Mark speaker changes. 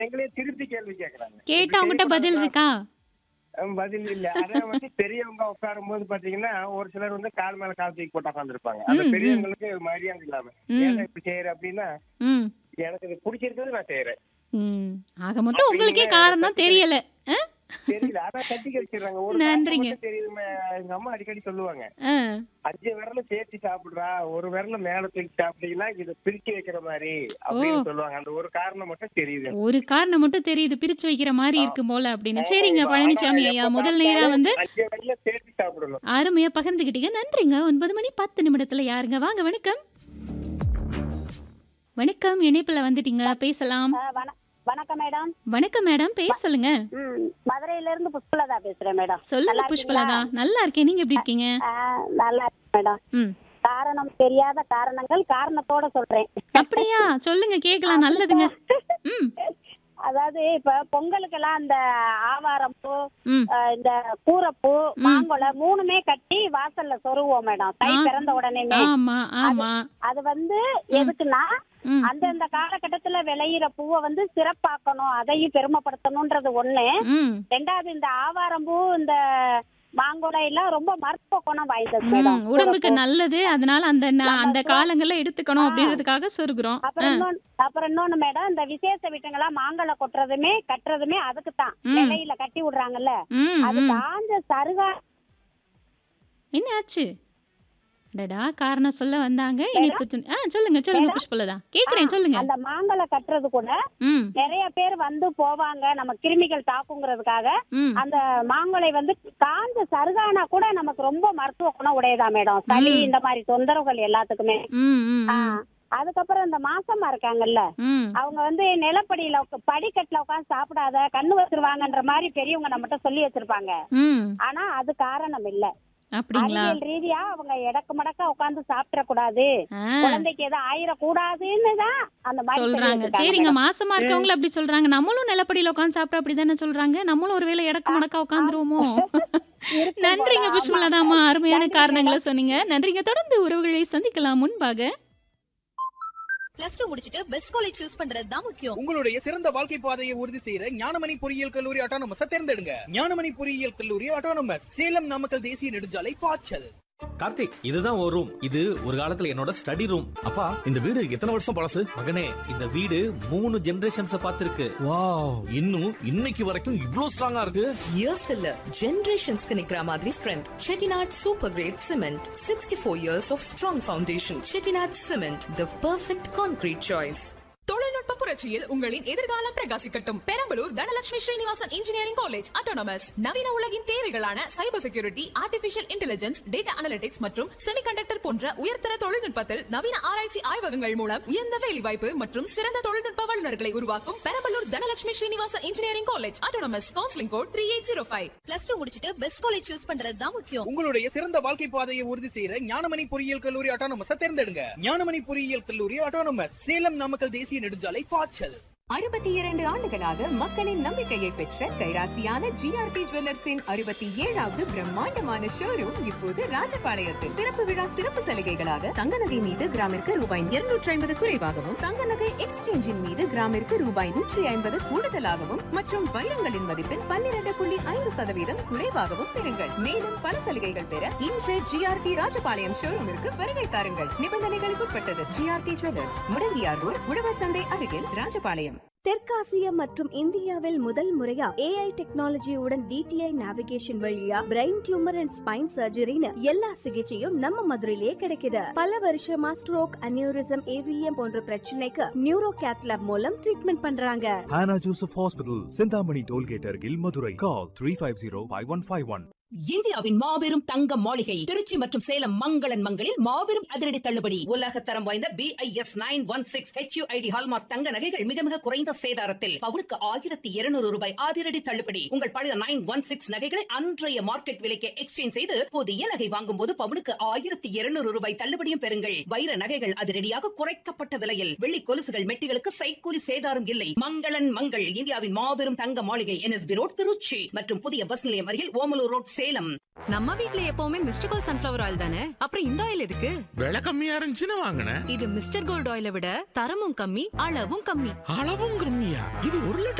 Speaker 1: எங்களே திருப்பி கேள்வி கேக்குறாங்க
Speaker 2: கேட்டா அவங்ககிட்ட பதில் இருக்கா
Speaker 1: அஹ் பதில் இல்ல அதான் வந்து பெரியவங்க உட்காரும் போது பாத்தீங்கன்னா ஒரு சிலர் வந்து கால் மேல கால் தூக்கி போட்டு உட்காந்துருப்பாங்க அந்த
Speaker 2: ம், ம்.
Speaker 1: பெரியவங்களுக்கு மரியாதை இல்லாம
Speaker 2: ம்.
Speaker 1: ஏன் இப்படி செய்யற அப்படின்னா
Speaker 2: ம்
Speaker 1: எனக்கு இது பிடிச்சிருக்கிறது நான் செய்யறேன்
Speaker 2: ம் ஆக மட்டும் உங்களுக்கே காரணம் தெரியல ஆ?
Speaker 1: தெரியல அதான் கட்டி கழிச்சிடுறாங்க ஒரு
Speaker 2: நன்றிங்க.
Speaker 1: காரணம் மட்டும் தெரியுமே எங்க அம்மா அடிக்கடி சொல்லுவாங்க
Speaker 2: ஆ.
Speaker 1: அஞ்சு விரல சேர்த்து சாப்பிடுறா ஒரு விரல மேல தூக்கி சாப்பிட்டீங்கன்னா இது பிரிச்சு வைக்கிற மாதிரி அப்படின்னு சொல்லுவாங்க அந்த ஒரு காரணம் மட்டும் தெரியுது
Speaker 2: ஒரு காரணம் மட்டும் தெரியுது பிரிச்சு வைக்கிற மாதிரி இருக்கும் போல அப்படின்னு சரிங்க பழனிசாமி ஐயா முதல் நேரா வந்து
Speaker 1: அஞ்சு விரல சேர்த்து சாப்பிடணும்
Speaker 2: அருமையா பகிர்ந்துக்கிட்டீங்க நன்றிங்க ஒன்பது மணி பத்து நிமிடத்துல யாருங்க வாங்க வணக்கம் வணக்கம் இணைப்புல வந்துட்டீங்க பேசலாம்
Speaker 3: ஆ, வண- வணக்கம் மேடம்
Speaker 2: வணக்கம் மேடம் பேர் சொல்லுங்க
Speaker 3: ம் மதுரையில இருந்து புஷ்பலதா பேசுறேன் மேடம்
Speaker 2: சொல்லுங்க
Speaker 3: நல்லா
Speaker 2: புஷ்பலதா நல்லா இருக்கேன் நீங்க எப்படி இருக்கீங்க
Speaker 3: ஆ, நல்லா இருக்கு மேடம்
Speaker 2: ம்
Speaker 3: காரணம் தெரியாத காரணங்கள் காரணத்தோட சொல்றேன்
Speaker 2: அப்படியா சொல்லுங்க கேக்கலாம் நல்லதுங்க ம்
Speaker 3: அதாவது இப்ப பொங்கலுக்கெல்லாம் அந்த ஆவாரம் பூ
Speaker 2: ம்
Speaker 3: ஆ, இந்த கூரப்பூ மாங்கொலை மூணுமே கட்டி வாசல்ல சொருவோம் மேடம் தை
Speaker 2: ஆ.
Speaker 3: பிறந்த உடனேமே
Speaker 2: ஆமா ஆமா
Speaker 3: அது வந்து எதுக்குன்னா
Speaker 2: ம்
Speaker 3: அந்தந்த காலகட்டத்துல விளையிற பூவை வந்து சிறப்பாக்கணும் அதையும் பெருமைப்படுத்தணும்ன்றது ஒண்ணு
Speaker 2: ம்
Speaker 3: ரெண்டாவது இந்த ஆவாரம்பூ இந்த மாங்கொடை எல்லாம் ரொம்ப மருத்துவ குணம் வாய்ந்தது
Speaker 2: ம்,
Speaker 3: மேடம்
Speaker 2: உடம்புக்கு நல்லது அதனால அந்த ந- அந்த காலங்கள்ல எடுத்துக்கணும் அப்படின்றதுக்காக சொருகுறோம்
Speaker 3: அப்புறம் இன்னொன்னு அப்புறம் இன்னொன்னு மேடம் இந்த விசேஷ வீட்டுங்களா மாங்கொலை கொட்டுறதுமே கட்டுறதுமே அதுக்கு தான்
Speaker 2: ம்.
Speaker 3: நிலையில கட்டி விடுறாங்கல்ல
Speaker 2: ம்
Speaker 3: அது
Speaker 2: ம்.
Speaker 3: காஞ்ச சருகா
Speaker 2: என்ன ஆச்சு டடா காரணம் சொல்ல வந்தாங்க இனிப்பு துணி ஆ சொல்லுங்க சொல்லுங்க புஷ்பலதா கேக்குறேன் சொல்லுங்க
Speaker 3: அந்த மாங்கொலை கட்டுறது கூட
Speaker 2: ம்
Speaker 3: நிறைய பேர் வந்து போவாங்க நம்ம கிருமிகள் தாக்குங்கிறதுக்காக
Speaker 2: ம்
Speaker 3: அந்த மாங்கொலை வந்து காஞ்ச சருகானா கூட நமக்கு ரொம்ப மருத்துவ குணம் உடையதா மேடம் சளி
Speaker 2: ம்.
Speaker 3: இந்த மாதிரி தொந்தரவுகள் எல்லாத்துக்குமே
Speaker 2: ம் ம்
Speaker 3: ஆ, அதுக்கப்புறம் இந்த மாசமா இருக்காங்கல்ல
Speaker 2: ம்
Speaker 3: அவங்க வந்து நிலப்படியில உக்க- படிக்கட்டுல உட்காந்து சாப்பிடாத கண்ணு வச்சிருவாங்கன்ற மாதிரி பெரியவங்க நம்மகிட்ட சொல்லி வச்சிருப்பாங்க
Speaker 2: ம்
Speaker 3: ஆனா அது காரணம் இல்ல
Speaker 2: அப்படிங்களா
Speaker 3: அறிவியல் ரீதியா அவங்க எடக்கு மடக்கா உட்காந்து சாப்பிட கூடாது
Speaker 2: ஆ
Speaker 3: குழந்தைக்கு எதுவும் ஆயிடக்கூடாதுன்னு தான் அந்த மாதிரி சொல்லி
Speaker 2: சொல்றாங்க
Speaker 3: வச்சிருக்காங்க
Speaker 2: சரிங்க
Speaker 3: மேடம்.
Speaker 2: மாசமா இருக்கவங்கள அப்படி சொல்றாங்க நம்மளும் நிலப்படியில உட்காந்து சாப்பிட்டா அப்படிதானே சொல்றாங்க நம்மளும் ஒருவேளை இடக்கு மடக்கா உட்காந்துருவோமோ
Speaker 3: இருக்கும்
Speaker 2: நன்றிங்க
Speaker 3: போல,
Speaker 2: புஷ்பலதாமா
Speaker 3: ஆமா.
Speaker 2: அருமையான
Speaker 3: நன்றிங்க
Speaker 2: காரணங்களை சொன்னீங்க நன்றிங்க தொடர்ந்து உறவுகளை சந்திக்கலாம் முன்பாக
Speaker 4: பிளஸ் டூ முடிச்சிட்டு பெஸ்ட் காலேஜ் சூஸ் பண்றது தான் முக்கியம்
Speaker 5: உங்களுடைய சிறந்த வாழ்க்கை பாதையை உறுதி செய்யற ஞானமணி பொறியியல் கல்லூரி ஆட்டோனமஸ் தேர்ந்தெடுங்க ஞானமணி பொறியியல் கல்லூரி ஆட்டோனமஸ் சேலம் நாமக்கல் தேசிய நெடுஞ்சாலை பாய்ச்சல்
Speaker 6: கார்த்திக் இதுதான் ஒரு ரூம் இது ஒரு காலத்துல என்னோட ஸ்டடி ரூம்
Speaker 7: அப்பா இந்த வீடு எத்தனை வருஷம் பழசு
Speaker 6: மகனே இந்த வீடு மூணு ஜெனரேஷன்ஸ் பார்த்திருக்கு
Speaker 7: வாவ் இன்னும் இன்னைக்கு வரைக்கும் இவ்ளோ ஸ்ட்ராங்கா இருக்கு
Speaker 8: இயர்ஸ் இல்ல ஜெனரேஷன்ஸ்க்கு நிக்கிற மாதிரி strength Chettinad super great cement sixty four years of strong foundation Chettinad cement the perfect concrete choice
Speaker 9: தொழில்நுட்ப புரட்சியில் உங்களின் எதிர்காலம் பிரகாசிக்கட்டும் Perambalur Dhanalakshmi Srinivasan engineering college autonomous நவீன உலகின் தேவைகளான cyber security artificial intelligence data analytics மற்றும் செமிகண்டக்டர் போன்ற உயர்தர தொழில்நுட்பத்தில் நவீன ஆராய்ச்சி ஆய்வகங்கள் மூலம் உயர்ந்த வேலைவாய்ப்பு மற்றும் சிறந்த தொழில்நுட்ப வல்லுநர்களை உருவாக்கும் Perambalur Dhanalakshmi Srinivasan engineering college autonomous counselling code three eight zero five
Speaker 4: plus two முடிச்சிட்டு பெஸ்ட் காலேஜ் சூஸ் பண்றது தான் முக்கியம்
Speaker 5: உங்களுடைய சிறந்த வாழ்க்கை பாதையை உறுதி செய்யற ஞானமணி பொறியியல் கல்லூரி ஆட்டோனமஸ் தேர்ந்தெடுங்க ஞானமணி பொறியியல் கல்லூரி ஆட்டோனமஸ் சேலம் நாமக்கல் தேசிய நெடுஞ்சாலை பாய்ச்சல்
Speaker 9: அறுபத்தி இரண்டு ஆண்டுகளாக மக்களின் நம்பிக்கையை பெற்ற கைராசியான ஜிஆர்டி ஜுவல்லர்ஸின் அறுபத்தி ஏழாவது பிரம்மாண்டமான ஷோரூம் இப்போது ராஜபாளையத்தில் திறப்பு விழா சிறப்பு சலுகைகளாக தங்க நகை மீது கிராமிற்கு ரூபாய் இருநூற்றி ஐம்பது குறைவாகவும் தங்க நகை எக்ஸ்சேஞ்சின் மீது கிராமிற்கு ரூபாய் நூற்றி ஐம்பது கூடுதலாகவும் மற்றும் வைரங்களின் மதிப்பில் பன்னிரண்டு புள்ளி ஐந்து சதவீதம் குறைவாகவும் பெறுங்கள் மேலும் பல சலுகைகள் பெற இன்று ஜிஆர்டி ராஜபாளையம் ஷோரூமிற்கு வருகை தாருங்கள் நிபந்தனைகளுக்கு உட்பட்டது ஜிஆர்டி ஜுவல்லர்ஸ் முடங்கியார் ரோட் உழவர் சந்தை அருகில் ராஜபாளையம்
Speaker 10: தெற்காசியா மற்றும் இந்தியாவில் முதல் முறையா ஏஐ டெக்னாலஜியுடன் டிடிஐ நேவிகேஷன் வழியா பிரெயின் டியூமர் அண்ட் ஸ்பைன் சர்ஜரின்னு எல்லா சிகிச்சையும் நம்ம மதுரையிலேயே கிடைக்குது பல வருஷமா ஸ்ட்ரோக் அனியூரிசம் ஏவிஎம் போன்ற பிரச்சனைக்கு நியூரோ கேத்லாப் மூலம் ட்ரீட்மெண்ட் பண்றாங்க
Speaker 11: Hannah Joseph Hospital, Sindhamani Tollgate Argil, Madurai. Call 350-5151.
Speaker 9: இந்தியாவின் மாபெரும் தங்க மாளிகை திருச்சி மற்றும் சேலம் மங்களன் மங்களில் மாபெரும் அதிரடி தள்ளுபடி உலக தரம் வாய்ந்த B I S nine one six HUID hallmark தங்க நகைகள் மிக மிக குறைந்த சேதாரத்தில் பவுனுக்கு ஆயிரத்தி இருநூறு ரூபாய் அதிரடி தள்ளுபடி உங்கள் பழைய நைன் ஒன் சிக்ஸ் நகைகளை அன்றைய மார்க்கெட் விலைக்கு எக்ஸ்சேஞ்ச் செய்து புதிய நகை வாங்கும் போது பவுனுக்கு ஆயிரத்தி இருநூறு ரூபாய் தள்ளுபடியும் பெறுங்கள் வைர நகைகள் அதிரடியாக குறைக்கப்பட்ட விலையில் வெள்ளி கொலுசுகள் மெட்டிகளுக்கு சைக்கூலி சேதாரம் இல்லை மங்களன் மங்கள் இந்தியாவின் மாபெரும் தங்க மாளிகை என்எஸ்பி ரோட் திருச்சி மற்றும் புதிய பஸ் நிலையம் அருகில் ஓமலூர் ரோட் சேலம் நம்ம வீட்ல எப்பவுமே மிஸ்டர் கோல்ட் சன்ஃபிளவர் ஆயில் தானே அப்புறம் இந்த ஆயில் எதுக்கு
Speaker 12: விலை கம்மியா இருந்துச்சுன்னு வாங்கினேன்
Speaker 9: இது மிஸ்டர் கோல்ட் ஆயிலை விட தரமும் கம்மி அளவும் கம்மி
Speaker 12: அளவும் கம்மியா இது ஒரு லிட்டர்